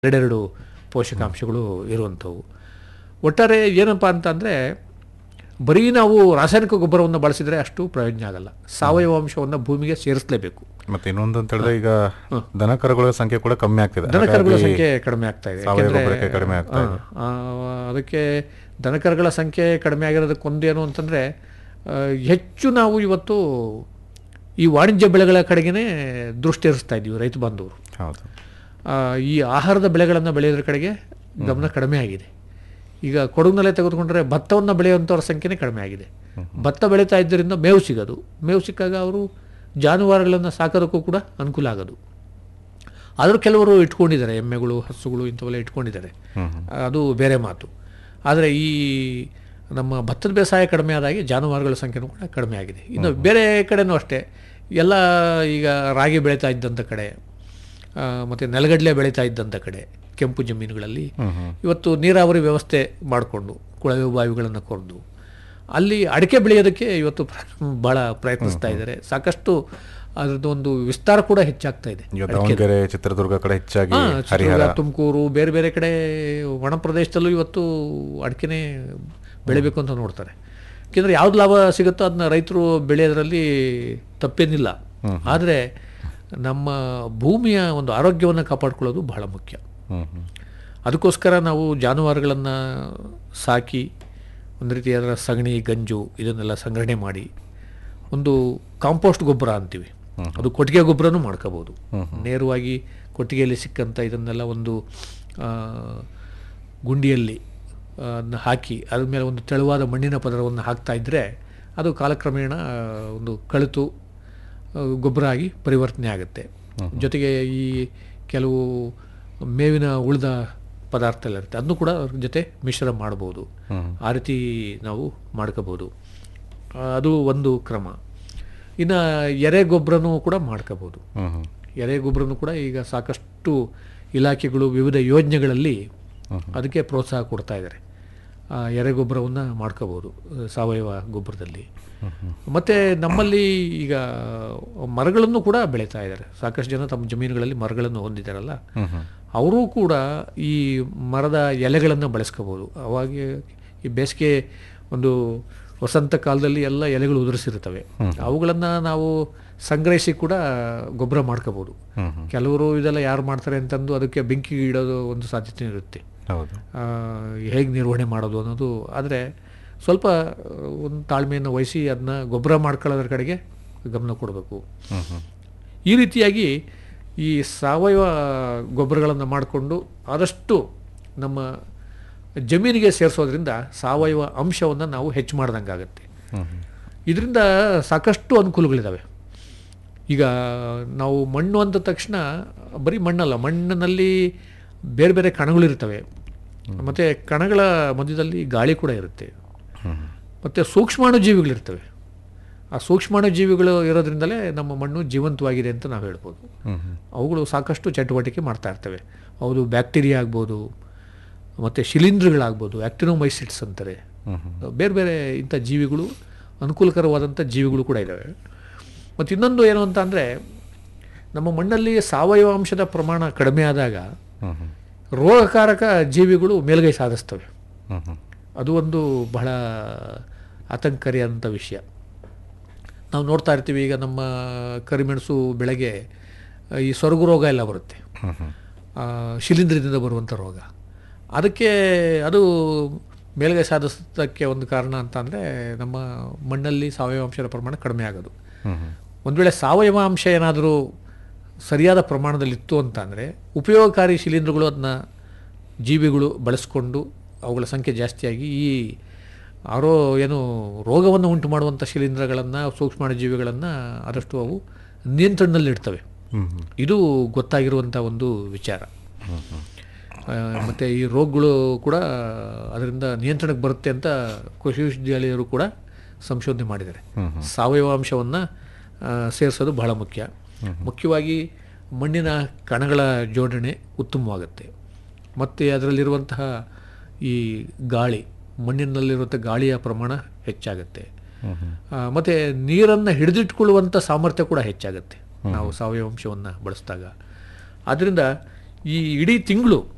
ಎರಡೆರಡು ಪೋಷಕಾಂಶಗಳು ಇರುವಂಥವು ಒಟ್ಟಾರೆ ಏನಪ್ಪ ಅಂತಂದರೆ ಬರೀ ನಾವು ರಾಸಾಯನಿಕ ಗೊಬ್ಬರವನ್ನು ಬಳಸಿದರೆ ಅಷ್ಟು ಪ್ರಯೋಜನ ಆಗಲ್ಲ ಸಾವಯವ ಅಂಶವನ್ನು ಭೂಮಿಗೆ ಸೇರಿಸಲೇಬೇಕು ಮತ್ತೆ ಇನ್ನೊಂದು ಅಂತ ಹೇಳಿದ್ರೆ ಈಗ ದನ ಕರುಗಳ ಸಂಖ್ಯೆ ಕೂಡ ಕಮ್ಮಿ ಆಗ್ತಿದೆ ದನಕರುಗಳ ಹಾಗಾಗಿ ಸಂಖ್ಯೆ ಕಡಿಮೆ ಆಗ್ತಾ ಇದೆ ಸಾವಯವ ಯಾಕೆಂದ್ರೆ, ಗೊಬ್ಬರಕ್ಕೆ ಕಡಿಮೆ ಆಗ್ತಾ ಇದೆ. ಆ, ಆ, ಅದಕ್ಕೆ ದನಕರುಗಳ ಸಂಖ್ಯೆ ಕಡಿಮೆ ಆಗಿರೋದಕ್ಕೆ ಒಂದೇನು ಅಂತಂದರೆ ಹೆಚ್ಚು ನಾವು ಇವತ್ತು ಈ ವಾಣಿಜ್ಯ ಬೆಳೆಗಳ ಕಡೆಗೇ ದೃಷ್ಟಿ ಹರಿಸ್ತಾ ಇದ್ದೀವಿ ರೈತ ಬಾಂಧವರು ಹೌದು ಆ, ಈ ಆಹಾರದ ಬೆಳೆಗಳನ್ನು ಬೆಳೆಯೋದ್ರ ಕಡೆಗೆ ಗಮನ ಕಡಿಮೆ ಆಗಿದೆ ಈಗ ಕೊಡಗಿನಲ್ಲೇ ತೆಗೆದುಕೊಂಡ್ರೆ ಭತ್ತವನ್ನು ಬೆಳೆಯುವಂಥವ್ರ ಸಂಖ್ಯೆನೇ ಕಡಿಮೆ ಆಗಿದೆ ಭತ್ತ ಬೆಳೀತಾ ಇದ್ದರಿಂದ ಮೇವು ಸಿಗೋದು ಮೇವು ಸಿಕ್ಕಾಗ ಅವರು ಜಾನುವಾರುಗಳನ್ನು ಸಾಕೋದಕ್ಕೂ ಕೂಡ ಅನುಕೂಲ ಆಗೋದು ಆದರೂ ಕೆಲವರು ಇಟ್ಕೊಂಡಿದ್ದಾರೆ ಎಮ್ಮೆಗಳು ಹಸುಗಳು ಇಂಥವೆಲ್ಲ ಇಟ್ಕೊಂಡಿದ್ದಾರೆ ಅದು ಬೇರೆ ಮಾತು ಆದರೆ ಈ ನಮ್ಮ ಭತ್ತದ ಬೇಸಾಯ ಕಡಿಮೆ ಆದಾಗೆ ಜಾನುವಾರುಗಳ ಸಂಖ್ಯೆನೂ ಕೂಡ ಕಡಿಮೆ ಆಗಿದೆ ಇನ್ನು ಬೇರೆ ಕಡೆನೂ ಅಷ್ಟೇ ಎಲ್ಲ ಈಗ ರಾಗಿ ಬೆಳೀತಾ ಇದ್ದಂಥ ಕಡೆ ಆ, ಮತ್ತು ನೆಲಗಡಲೆ ಬೆಳೀತಾ ಇದ್ದಂಥ ಕಡೆ ಕೆಂಪು ಜಮೀನುಗಳಲ್ಲಿ ಇವತ್ತು ನೀರಾವರಿ ವ್ಯವಸ್ಥೆ ಮಾಡಿಕೊಂಡು ಕೊಳವೆ ಬಾವಿಗಳನ್ನು ಕೊರೆದು ಅಲ್ಲಿ ಅಡಿಕೆ ಬೆಳೆಯೋದಕ್ಕೆ ಇವತ್ತು ಪ್ರ- ಭಾಳ ಪ್ರಯತ್ನಿಸ್ತಾ ಇದ್ದಾರೆ ಸಾಕಷ್ಟು ಅದ್ರದ್ದು ಒಂದು ವಿಸ್ತಾರ ಕೂಡ ಹೆಚ್ಚಾಗ್ತಾ ಇದೆ ಈಗ ದಾವಣಗೆರೆ ಚಿತ್ರದುರ್ಗ ಕಡೆ ಹೆಚ್ಚಾಗಿ ಹಾ, ಹರಿಹರ ಚಿತ್ರದುರ್ಗ ತುಮಕೂರು ಬೇರೆ ಬೇರೆ ಕಡೆ ಒಣ ಪ್ರದೇಶದಲ್ಲೂ ಇವತ್ತು ಅಡಿಕೆನೇ ಬೆಳಿಬೇಕು ಅಂತ ನೋಡ್ತಾರೆ ಯಾಕೆಂದರೆ ಯಾವ್ದು ಲಾಭ ಸಿಗುತ್ತೋ ಅದನ್ನ ರೈತರು ಬೆಳೆಯೋದ್ರಲ್ಲಿ ತಪ್ಪೇನಿಲ್ಲ ಆದರೆ ನಮ್ಮ ಭೂಮಿಯ ಒಂದು ಆರೋಗ್ಯವನ್ನು ಕಾಪಾಡ್ಕೊಳ್ಳೋದು ಬಹಳ ಮುಖ್ಯ ಹ್ಮ್ ಹ್ಮ್ ಅದಕ್ಕೋಸ್ಕರ ನಾವು ಜಾನುವಾರುಗಳನ್ನು ಸಾಕಿ ಒಂದು ರೀತಿ ಅದರ ಸಗಣಿ ಗಂಜು ಇದನ್ನೆಲ್ಲ ಸಂಗ್ರಹಣೆ ಮಾಡಿ ಒಂದು ಕಾಂಪೋಸ್ಟ್ ಗೊಬ್ಬರ ಅಂತೀವಿ ಅದು ಕೊಟ್ಟಿಗೆ ಗೊಬ್ಬರನೂ ಮಾಡ್ಕೋಬೋದು ನೇರವಾಗಿ ಕೊಟ್ಟಿಗೆಯಲ್ಲಿ ಸಿಕ್ಕಂಥ ಇದನ್ನೆಲ್ಲ ಒಂದು ಆ, ಗುಂಡಿಯಲ್ಲಿ ಆ, ಅದನ್ನ ಹಾಕಿ ಅದ್ರ ಮೇಲೆ ಒಂದು ತೆಳುವಾದ ಮಣ್ಣಿನ ಪದರವನ್ನು ಹಾಕ್ತಾ ಇದ್ದರೆ ಅದು ಕಾಲಕ್ರಮೇಣ ಆ, ಒಂದು ಕಳಿತು ಆ, ಗೊಬ್ಬರ ಆಗಿ ಪರಿವರ್ತನೆ ಆಗುತ್ತೆ ಜೊತೆಗೆ ಈ ಕೆಲವು ಮೇವಿನ ಉಳಿದ ಪದಾರ್ಥ ಎಲ್ಲ ಇರುತ್ತೆ ಅದನ್ನು ಕೂಡ ಅದ್ರ ಜೊತೆ ಮಿಶ್ರ ಮಾಡ್ಬೋದು ಆ ರೀತಿ ನಾವು ಮಾಡ್ಕೋಬೋದು ಆ, ಅದು ಒಂದು ಕ್ರಮ ಇನ್ನು ಎರೆ ಗೊಬ್ಬರನೂ ಕೂಡ ಮಾಡ್ಕೋಬೋದು ಹ್ಮ್ ಹ್ಮ್ ಎರೆ ಗೊಬ್ಬರನೂ ಕೂಡ ಈಗ ಸಾಕಷ್ಟು ಇಲಾಖೆಗಳು ವಿವಿಧ ಯೋಜನೆಗಳಲ್ಲಿ ಅದಕ್ಕೆ ಪ್ರೋತ್ಸಾಹ ಕೊಡ್ತಾ ಇದ್ದಾರೆ ಆ ಎರೆ ಗೊಬ್ಬರವನ್ನು ಮಾಡ್ಕೋಬೋದು ಆ, ಸಾವಯವ ಗೊಬ್ಬರದಲ್ಲಿ ಮತ್ತು ನಮ್ಮಲ್ಲಿ ಈಗ ಮರಗಳನ್ನು ಕೂಡ ಬೆಳೀತಾ ಇದ್ದಾರೆ ಸಾಕಷ್ಟು ಜನ ತಮ್ಮ ಜಮೀನುಗಳಲ್ಲಿ ಮರಗಳನ್ನು ಹೊಂದಿದ್ದಾರಲ್ಲ ಹ್ಮ್ ಹ್ಮ್ ಅವರೂ ಕೂಡ ಈ ಮರದ ಎಲೆಗಳನ್ನು ಬಳಸ್ಕೋಬೋದು ಅವಾಗ ಈ ಬೇಸಿಗೆ ಒಂದು ವಸಂತ ಕಾಲದಲ್ಲಿ ಎಲ್ಲ ಎಲೆಗಳು ಉದುರಿಸಿರ್ತವೆ ಅವುಗಳನ್ನು ನಾವು ಸಂಗ್ರಹಿಸಿ ಕೂಡ ಗೊಬ್ಬರ ಮಾಡ್ಕೋಬೋದು ಹ್ಮ್ ಹ್ಮ್ ಕೆಲವರು ಇದೆಲ್ಲ ಯಾರು ಮಾಡ್ತಾರೆ ಅಂತಂದು ಅದಕ್ಕೆ ಬೆಂಕಿ ಇಡೋದು ಒಂದು ಸಾಧ್ಯತೆ ಇರುತ್ತೆ ಹೌದು ಹೇಗೆ ನಿರ್ವಹಣೆ ಮಾಡೋದು ಅನ್ನೋದು ಆದರೆ ಸ್ವಲ್ಪ ಒಂದು ತಾಳ್ಮೆಯನ್ನು ವಹಿಸಿ ಅದನ್ನ ಗೊಬ್ಬರ ಮಾಡ್ಕೊಳ್ಳೋದ್ರ ಕಡೆಗೆ ಗಮನ ಕೊಡಬೇಕು ಹ್ಮ್ ಹ್ಮ್ ಈ ರೀತಿಯಾಗಿ ಈ ಸಾವಯವ ಗೊಬ್ಬರಗಳನ್ನು ಮಾಡಿಕೊಂಡು ಆದಷ್ಟು ನಮ್ಮ ಜಮೀನಿಗೆ ಸೇರಿಸೋದ್ರಿಂದ ಸಾವಯವ ಅಂಶವನ್ನು ನಾವು ಹೆಚ್ಚು ಮಾಡ್ದಂಗೆ ಆಗುತ್ತೆ ಹ್ಮ್ ಹ್ಮ್ ಇದರಿಂದ ಸಾಕಷ್ಟು ಅನುಕೂಲಗಳಿದ್ದಾವೆ ಈಗ ನಾವು ಮಣ್ಣು ಅಂದ ತಕ್ಷಣ ಬರೀ ಮಣ್ಣಲ್ಲ ಮಣ್ಣಿನಲ್ಲಿ ಬೇರೆ ಬೇರೆ ಕಣಗಳಿರ್ತವೆ ಮತ್ತು ಕಣಗಳ ಮಧ್ಯದಲ್ಲಿ ಗಾಳಿ ಕೂಡ ಇರುತ್ತೆ ಹ್ಮ್ ಮತ್ತು ಸೂಕ್ಷ್ಮಾಣುಜೀವಿಗಳಿರ್ತವೆ ಆ ಸೂಕ್ಷ್ಮಾಣುಜೀವಿಗಳು ಇರೋದ್ರಿಂದಲೇ ನಮ್ಮ ಮಣ್ಣು ಜೀವಂತವಾಗಿದೆ ಅಂತ ನಾವು ಹೇಳ್ಬೋದು ಹ್ಮ್ ಹ್ಮ್ ಅವುಗಳು ಸಾಕಷ್ಟು ಚಟುವಟಿಕೆ ಮಾಡ್ತಾ ಇರ್ತವೆ ಅವು ಬ್ಯಾಕ್ಟೀರಿಯಾ ಆಗ್ಬೋದು ಮತ್ತು ಶಿಲೀಂಧ್ರಗಳಾಗ್ಬೋದು ಆ್ಯಕ್ಟಿನೋಮೈಸಿಟ್ಸ್ ಅಂತಾರೆ ಹ್ಮ್ ಹ್ಮ್ ಬೇರೆ ಬೇರೆ ಇಂಥ ಜೀವಿಗಳು ಅನುಕೂಲಕರವಾದಂಥ ಜೀವಿಗಳು ಕೂಡ ಇದ್ದಾವೆ ಮತ್ತು ಇನ್ನೊಂದು ಏನು ಅಂತ ಅಂದರೆ ನಮ್ಮ ಮಣ್ಣಲ್ಲಿ ಸಾವಯವ ಅಂಶದ ಪ್ರಮಾಣ ಕಡಿಮೆ ಆದಾಗ ಹ್ಮ್ ಹ್ಮ್ ರೋಗಕಾರಕ ಜೀವಿಗಳು ಮೇಲುಗೈ ಸಾಧಿಸ್ತವೆ ಹ್ಮ್ ಹ್ಮ್ ಅದು ಒಂದು ಬಹಳ ಆತಂಕಕಾರಿಯಾದಂಥ ವಿಷಯ ನಾವು ನೋಡ್ತಾ ಇರ್ತೀವಿ ಈಗ ನಮ್ಮ ಕರಿಮೆಣಸು ಬೆಳೆಗೆ ಈ ಸೊರಗು ರೋಗ ಎಲ್ಲ ಬರುತ್ತೆ ಹ್ಮ್ ಹ್ಮ್ ಆ, ಶಿಲೀಂಧ್ರದಿಂದ ಬರುವಂಥ ರೋಗ ಅದಕ್ಕೆ ಅದು ಮೇಲ್ಗೈ ಸಾಧಿಸೋದಕ್ಕೆ ಒಂದು ಕಾರಣ ಅಂತ ಅಂದರೆ ನಮ್ಮ ಮಣ್ಣಲ್ಲಿ ಸಾವಯವ ಅಂಶದ ಪ್ರಮಾಣ ಕಡಿಮೆ ಆಗೋದು ಹ್ಮ್ ಹ್ಮ್ ಒಂದು ವೇಳೆ ಸಾವಯವ ಅಂಶ ಏನಾದರೂ ಸರಿಯಾದ ಪ್ರಮಾಣದಲ್ಲಿತ್ತು ಅಂತ ಅಂದರೆ ಉಪಯೋಗಕಾರಿ ಶಿಲೀಂಧ್ರಗಳು ಅದನ್ನ ಜೀವಿಗಳು ಬಳಸ್ಕೊಂಡು ಅವುಗಳ ಸಂಖ್ಯೆ ಜಾಸ್ತಿಯಾಗಿ ಈ ಆರೋ ಏನು ರೋಗವನ್ನು ಉಂಟು ಮಾಡುವಂಥ ಶಿಲೀಂಧ್ರಗಳನ್ನು ಸೂಕ್ಷ್ಮಾಣುಜೀವಿಗಳನ್ನು ಆದಷ್ಟು ಅವು ನಿಯಂತ್ರಣದಲ್ಲಿಡ್ತವೆ ಹ್ಮ್ ಹ್ಮ್ ಇದು ಗೊತ್ತಾಗಿರುವಂಥ ಒಂದು ವಿಚಾರ ಹ್ಮ್ ಹ್ಮ್ ಆ, ಮತ್ತು ಈ ರೋಗಗಳು ಕೂಡ ಅದರಿಂದ ನಿಯಂತ್ರಣಕ್ಕೆ ಬರುತ್ತೆ ಅಂತ ಕೃಷಿ ವಿಶ್ವವಿದ್ಯಾಲಯರು ಕೂಡ ಸಂಶೋಧನೆ ಮಾಡಿದ್ದಾರೆ ಹ್ಮ್ ಸಾವಯವ ಅಂಶವನ್ನು ಸೇರಿಸೋದು ಬಹಳ ಮುಖ್ಯ ಮುಖ್ಯವಾಗಿ ಮಣ್ಣಿನ ಕಣಗಳ ಜೋಡಣೆ ಉತ್ತಮವಾಗುತ್ತೆ ಮತ್ತು ಅದರಲ್ಲಿರುವಂತಹ ಈ ಗಾಳಿ ಮಣ್ಣಿನಲ್ಲಿರುವಂಥ ಗಾಳಿಯ ಪ್ರಮಾಣ ಹೆಚ್ಚಾಗುತ್ತೆ ಹ್ಮ್ ಹ್ಮ್ ಆ, ಮತ್ತೆ ನೀರನ್ನು ಹಿಡಿದಿಟ್ಕೊಳ್ಳುವಂಥ ಸಾಮರ್ಥ್ಯ ಕೂಡ ಹೆಚ್ಚಾಗುತ್ತೆ ನಾವು ಸಾವಯವ ಅಂಶವನ್ನು ಬಳಸಿದಾಗ ಆದ್ದರಿಂದ ಈ ಇಡೀ ತಿಂಗಳು